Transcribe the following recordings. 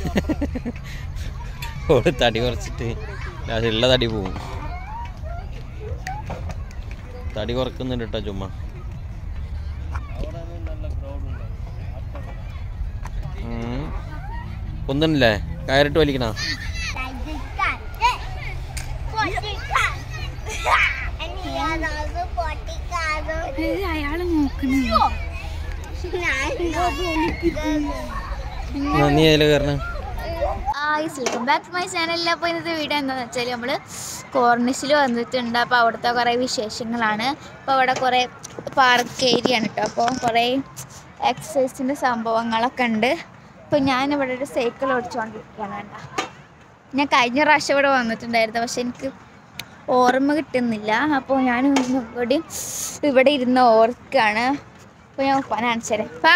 ഓള് തടി കുറച്ചിട്ട് ലാസ്റ്റ് ഉള്ള തടി പോവും തടി കുറക്കുന്നുണ്ട് കേട്ടോ ചുമ്മാ ഉം. പൊന്തണില്ലേ കയറിട്ട് വലിക്കണ അയാള് നോക്കണോ നീ അതിൽ കയറണ ആയിസ് വെൽക്കം ബാക്ക് ടു മൈ ചാനലിൽ അപ്പോൾ ഇന്നത്തെ വീഡിയോ എന്താണെന്ന് വെച്ചാൽ നമ്മൾ കോർണിഷിൽ വന്നിട്ടുണ്ട് അപ്പോൾ അവിടുത്തെ കുറേ വിശേഷങ്ങളാണ് അപ്പോൾ അവിടെ കുറേ പാർക്ക് ഏരിയ ആണ് കേട്ടോ അപ്പോൾ കുറേ എക്സസൈസിൻ്റെ സംഭവങ്ങളൊക്കെ ഉണ്ട് അപ്പോൾ ഞാനിവിടെ ഒരു സൈക്കിൾ ഓടിച്ചുകൊണ്ടിരിക്കുകയാണ് കേട്ടോ ഞാൻ കഴിഞ്ഞ പ്രാവശ്യം ഇവിടെ വന്നിട്ടുണ്ടായിരുന്നു പക്ഷെ എനിക്ക് ഓർമ്മ കിട്ടുന്നില്ല അപ്പോൾ ഞാൻ ഇവിടെ ഇവിടെ ഇരുന്ന് ഓർക്കാണ് അപ്പോൾ ഞാൻ ഉപ്പാനെ കാണിച്ചു പാ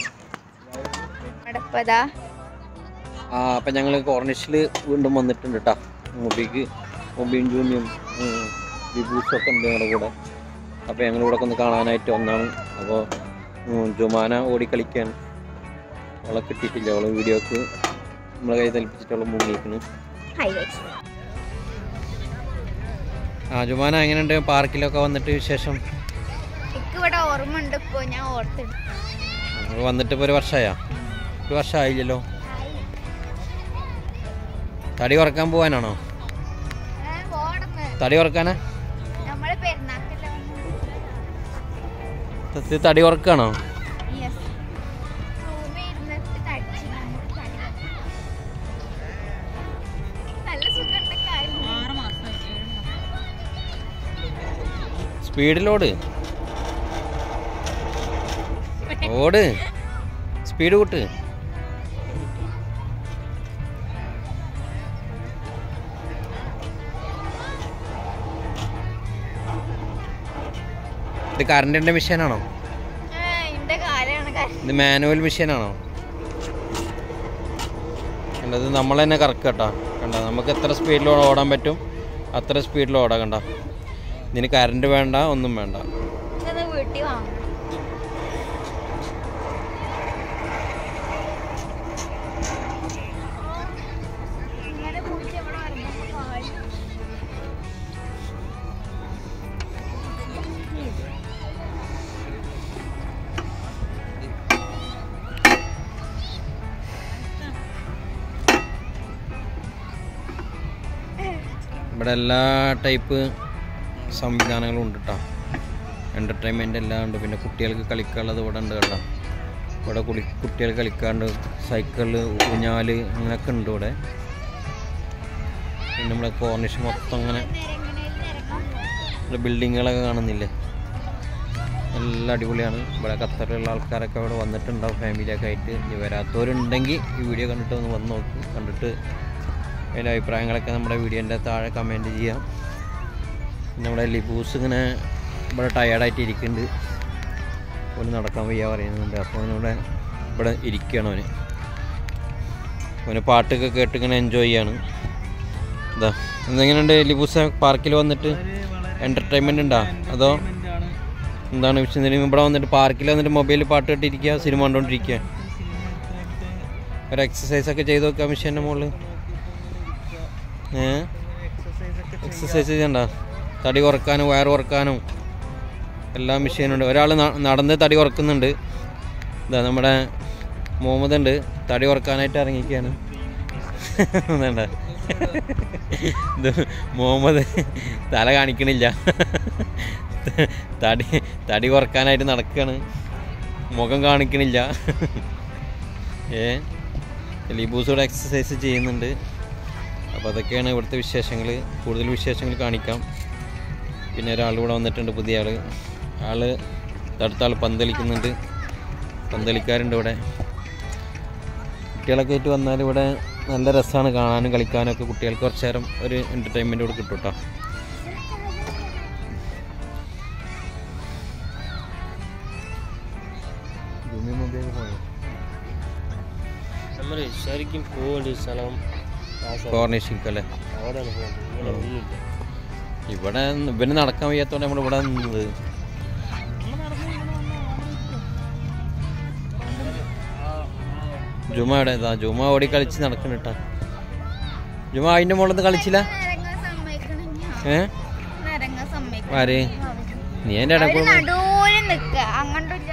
അവിടെ ഇപ്പോൾ ഇതാ ആ അപ്പം ഞങ്ങൾ കോർണിഷിൽ വീണ്ടും വന്നിട്ടുണ്ട് കേട്ടോ മുബിക്ക് മുബിയും ജൂനിയും ജിബൂസും ഒക്കെ ഉണ്ട് ഞങ്ങളുടെ കൂടെ അപ്പോൾ ഞങ്ങൾ ഇവിടെ ഒന്ന് കാണാനായിട്ട് വന്നാണ് അപ്പോൾ ജുമാന ഓടിക്കളിക്കാൻ അവളെ കിട്ടിയിട്ടില്ല അവളെ വീഡിയോക്ക് നമ്മളെ കൈ തൽപ്പിച്ചിട്ട് അവളെ മുങ്ങിയിരിക്കുന്നു ഹൈലൈറ്റ്സ് ആ ജുമാന എങ്ങനെയുണ്ട് പാർക്കിലൊക്കെ വന്നിട്ട് വിശേഷം എനിക്ക് ഇവിടെ ഓർമ്മ ഉണ്ട് ഇപ്പോൾ ഞാൻ ഓർത്തിട്ട് നമ്മൾ വന്നിട്ട് ഇപ്പോൾ ഒരു വർഷമായാ ഒരു വർഷമായില്ലല്ലോ തടി കുറക്കാൻ പോകാനാണോ തടി കുറക്കാനാ നമ്മള് പെരുന്നാക്കല്ലോ സത്യത്തിൽ തടി കുറക്കാണോ റൂമിൽ ഇരുന്നിട്ട് തടിച്ച് നമുക്ക് തടി നല്ല സുഖമുണ്ട് കാര്യം സ്പീഡിലോട് ഓട് സ്പീഡ് കൂട്ട് ഇത് കറണ്ടിന്റെ മെഷീനാണോ എന്റെ കാര്യമാണ് കാര്യം ഇത് മാനുവൽ മെഷീനാണോ കണ്ടത് നമ്മൾ തന്നെ കറക്കുക കേട്ടോ കണ്ട നമുക്ക് എത്ര സ്പീഡിൽ ഓടാൻ പറ്റും അത്ര സ്പീഡിൽ ഓടാം കണ്ട ഇതിന് കറണ്ട് വേണ്ട ഒന്നും വേണ്ട ഇതൊന്ന് വീട്ടിൽ വാങ്ങണം ഇങ്ങനെ പൂച്ച ഇവിടെ വരുമ്പോ കാല് ഇവിടെ എല്ലാ ടൈപ്പ് സംവിധാനങ്ങളും ഉണ്ട് കേട്ടോ എൻ്റർടൈൻമെൻ്റ് എല്ലാം ഉണ്ട് പിന്നെ കുട്ടികൾക്ക് കളിക്കാനുള്ളത് ഇവിടെ ഉണ്ട് കേട്ടോ ഇവിടെ കുളി കുട്ടികൾ കളിക്കാണ്ട് സൈക്കിള് ഊഞ്ഞാല് അങ്ങനെയൊക്കെ ഉണ്ട് ഇവിടെ പിന്നെ നമ്മളെ കോർണിഷ് മൊത്തം അങ്ങനെ ഇവിടെ ബിൽഡിങ്ങുകളൊക്കെ കാണുന്നില്ലേ നല്ല അടിപൊളിയാണ് ഇവിടെ ഖത്തറിലുള്ള ആൾക്കാരൊക്കെ ഇവിടെ വന്നിട്ടുണ്ടാവും ഫാമിലിയൊക്കെ ആയിട്ട് ഇനി വരാത്തവരുണ്ടെങ്കിൽ ഈ വീഡിയോ കണ്ടിട്ട് ഒന്ന് വന്ന് നോക്കും കണ്ടിട്ട് അതിൻ്റെ അഭിപ്രായങ്ങളൊക്കെ നമ്മുടെ വീഡിയോൻ്റെ താഴെ കമൻറ്റ് ചെയ്യാം പിന്നെ നമ്മുടെ ലിബൂസ് ഇങ്ങനെ ഇവിടെ ടയേർഡായിട്ട് ഇരിക്കുന്നുണ്ട് ഓന് നടക്കാൻ വയ്യ പറയുന്നുണ്ട് അപ്പോൾ അവനിവിടെ ഇവിടെ ഇരിക്കുകയാണ് അവന് അവന് പാട്ടൊക്കെ കേട്ട് ഇങ്ങനെ എൻജോയ് ചെയ്യാണ് ഇതാ എന്തെങ്ങനെയുണ്ട് ലിബൂസ് പാർക്കിൽ വന്നിട്ട് എൻ്റർടൈൻമെൻ്റ് ഉണ്ടോ അതോ എന്താണ് വിഷയം ഇവിടെ വന്നിട്ട് പാർക്കിൽ വന്നിട്ട് മൊബൈലിൽ പാട്ട് കേട്ടിരിക്കുക സിനിമ കണ്ടുകൊണ്ടിരിക്കുക ഒരു എക്സസൈസ് ഒക്കെ ചെയ്ത് നോക്കാം മിഷീൻ്റെ മുകളിൽ ഏ എക്സസൈസ് ചെയ്യണ്ട തടി കുറക്കാനും വയർ കുറക്കാനും എല്ലാ മെഷീനുണ്ട് ഒരാൾ നടന്ന് തടി കുറക്കുന്നുണ്ട് ഇതാ നമ്മുടെ മുഹമ്മദ് ഉണ്ട് തടി കുറക്കാനായിട്ട് ഇറങ്ങിയിരിക്കുകയാണ് വേണ്ട ഇത് മുഹമ്മദ് തല കാണിക്കണില്ല തടി തടി കുറക്കാനായിട്ട് നടക്കുകയാണ് മുഖം കാണിക്കണില്ല ഏ ലിബൂസ് ഇവിടെ എക്സസൈസ് ചെയ്യുന്നുണ്ട് അപ്പോൾ അതൊക്കെയാണ് ഇവിടുത്തെ വിശേഷങ്ങൾ കൂടുതൽ വിശേഷങ്ങൾ കാണിക്കാം പിന്നെ ഒരാൾ ഇവിടെ വന്നിട്ടുണ്ട് പുതിയ ആൾ ആൾ അടുത്ത ആൾ പന്തളിക്കുന്നുണ്ട് പന്തളിക്കാരുണ്ട് ഇവിടെ കുട്ടികളൊക്കെ ആയിട്ട് വന്നാൽ ഇവിടെ നല്ല രസമാണ് കാണാനും കളിക്കാനും ഒക്കെ കുട്ടികൾക്ക് കുറച്ച് നേരം ഒരു എൻ്റർടൈൻമെൻറ്റ് കൂടെ കിട്ടും കേട്ടോ നമ്മള് ശരിക്കും പോകേണ്ട ഒരു സ്ഥലം കോർണിഷിക്ക് അല്ലേ അവിടെയാണ് പോകേണ്ടത് ഇവിടെ ഒന്നുമില്ല ഇവിടെ ഇവന് നടക്കാൻ വയ്യാത്തതുകൊണ്ട് നമ്മൾ ഇവിടെ നിന്നത് ജുമ എവിടെ ഇതാ ജുമ ഓടി കളിച്ച് നടക്കണിട്ടാ ജുമ അതിൻ്റെ മുകളിൽ നിന്ന് കളിച്ചില്ല നിരങ്ങാൻ സമ്മതിക്കണില്ല. ഏ നിരങ്ങാൻ സമ്മതിക്കണില്ല. ആര് നീ എൻ്റെ അവര് ഇടയ്ക്ക് നടുവില് നിക്ക അങ്ങോട്ടില്ല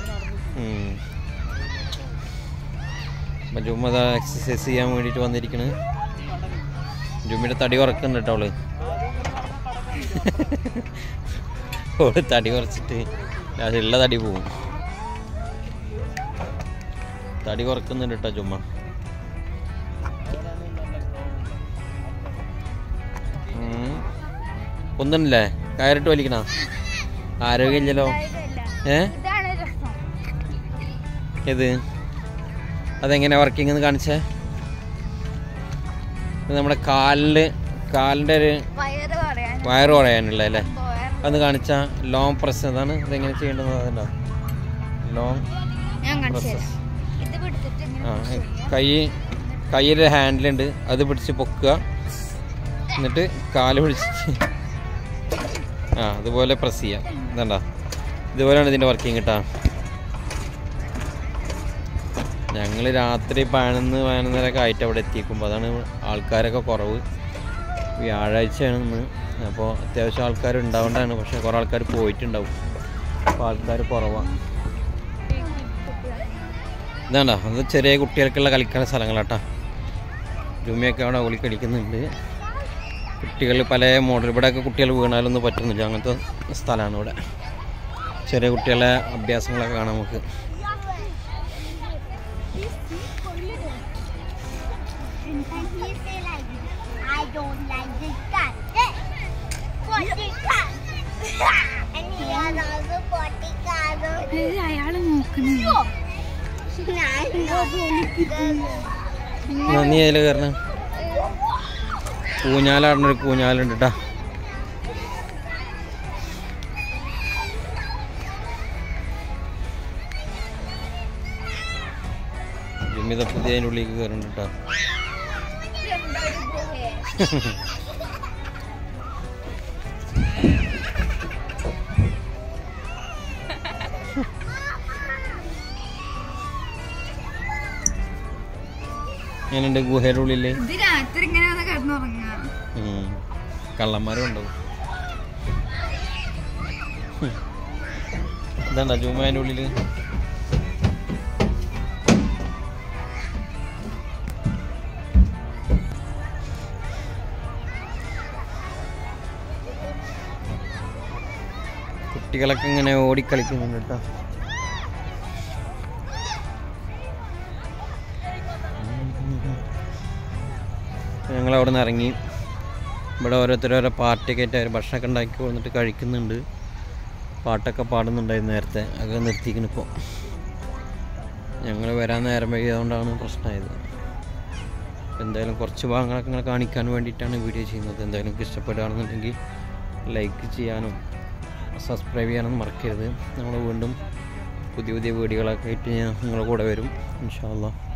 അപ്പം ജുമ എക്സസൈസ് ചെയ്യാൻ വേണ്ടിയിട്ട് വന്നിരിക്കണ് ജുമ്മിയുടെ തടി കുറക്കുന്നുണ്ട് കേട്ടോ അവള് ഓള് തടി കുറച്ചിട്ട് ലാസ്റ്റ് ഉള്ള തടി പോവും തടി കുറക്കുന്നുണ്ട് കേട്ടോ ജുമ്മ ഉം. ഒന്നുമില്ലേ കയറിട്ട് വലിക്കണ ആരോഗ്യമില്ലല്ലോ ഏ ഇതാണ് രസം ഏത് അതെങ്ങനെ വർക്കിംഗ് എന്ന് കാണിച്ചേ ഇത് നമ്മുടെ കാലില് കാലിൻ്റെ ഒരു വയറ് പറയാൻ വയറ് കുറയാനുള്ള അല്ലേ വയറ് അതൊന്ന് കാണിച്ച ലോങ് പ്രസ് അതാണ് ഇതെങ്ങനെ ചെയ്യേണ്ടത് അതുണ്ടോ ലോങ് ഞാൻ കാണിച്ചു Process. തരാം ഇത് പിടിച്ചിട്ട് ഇങ്ങനെ ആ push ചെയ്യാം. കൈ കയ്യിലെ ഹാൻഡിലുണ്ട് അത് പിടിച്ച് പൊക്കുക എന്നിട്ട് കാല് പിടിച്ചിട്ട് ആ അതുപോലെ പ്രസ് ചെയ്യാം ഇതണ്ട ഇതുപോലെയാണ് ഇതിൻ്റെ വർക്കിംഗ് കിട്ടാ ഞങ്ങൾ രാത്രി പതിനൊന്ന് പതിനൊന്നരൊക്കെ ആയിട്ട് അവിടെ എത്തിക്കുമ്പോൾ അതാണ് ആൾക്കാരൊക്കെ കുറവ് വ്യാഴാഴ്ചയാണ് ഇന്ന് അപ്പോൾ അത്യാവശ്യം ആൾക്കാർ ഉണ്ടാവേണ്ടതാണ് പക്ഷേ കുറേ ആൾക്കാർ പോയിട്ടുണ്ടാവും അപ്പോൾ ആൾക്കാർ കുറവാണ് ഇതാണ്ട അത് ചെറിയ കുട്ടികൾക്കുള്ള കളിക്കുന്ന സ്ഥലങ്ങളാട്ടാ ജുമിയൊക്കെ അവിടെ ഓളി കളിക്കുന്നുണ്ട് കുട്ടികൾ പല മോഡൽ ഇവിടെയൊക്കെ കുട്ടികൾ വീണാലൊന്നും പറ്റുന്നില്ല അങ്ങനത്തെ സ്ഥലമാണ് ഇവിടെ ചെറിയ കുട്ടികളെ അഭ്യാസങ്ങളൊക്കെ കാണാം നമുക്ക് I don't like this cat. Potty cat. And he has also potty cat. ഇത് അയാള് നോക്കണില്ല എന്നാ നീ അതിൽ കയറണ ഊഞ്ഞാലാടുന്ന ഒരു ഊഞ്ഞാലുണ്ട് കേട്ടാ ജുമിത പുതിയ അതിൻ്റെ ഉള്ളിലേക്ക് കയറുന്നുണ്ട് കേട്ടോ ഞാനുണ്ട് ഗുഹയുടെ ഉള്ളിൽ ഇത് രാത്രി ഇങ്ങനെ വന്ന് കിടന്നുറങ്ങാ കള്ളന്മാരും ഉണ്ടാവും ഇതാണ്ടാ ജൂമേൻ്റെ ഉള്ളിൽ കുട്ടികളൊക്കെ ഇങ്ങനെ ഓടിക്കളിക്കുന്നുണ്ട് കേട്ടോ ഞങ്ങൾ അവിടെ നിന്ന് ഇറങ്ങി ഇവിടെ ഓരോരുത്തർ ഓരോ പാർട്ടിയൊക്കെ ആയിട്ട് അവർ ഭക്ഷണമൊക്കെ ഉണ്ടാക്കി വന്നിട്ട് കഴിക്കുന്നുണ്ട് പാട്ടൊക്കെ പാടുന്നുണ്ടായിരുന്നു നേരത്തെ അതൊക്കെ നിർത്തിക്കുന്നു ഇപ്പോൾ ഞങ്ങൾ വരാൻ നേരം വൈകിയതുകൊണ്ടാണ് പ്രശ്നമായത് എന്തായാലും കുറച്ച് ഭാഗങ്ങളൊക്കെ ഇങ്ങനെ കാണിക്കാൻ വേണ്ടിയിട്ടാണ് വീഡിയോ ചെയ്യുന്നത് എന്തായാലും നിങ്ങൾക്ക് ഇഷ്ടപ്പെടുകയാണെന്നുണ്ടെങ്കിൽ ലൈക്ക് ചെയ്യാനും സബ്സ്ക്രൈബ് ചെയ്യാനൊന്നും മറക്കരുത് നമ്മൾ വീണ്ടും പുതിയ പുതിയ വീഡിയോകളൊക്കെ ആയിട്ട് ഞാൻ നിങ്ങളുടെ കൂടെ വരും ഇൻഷാ അല്ലാ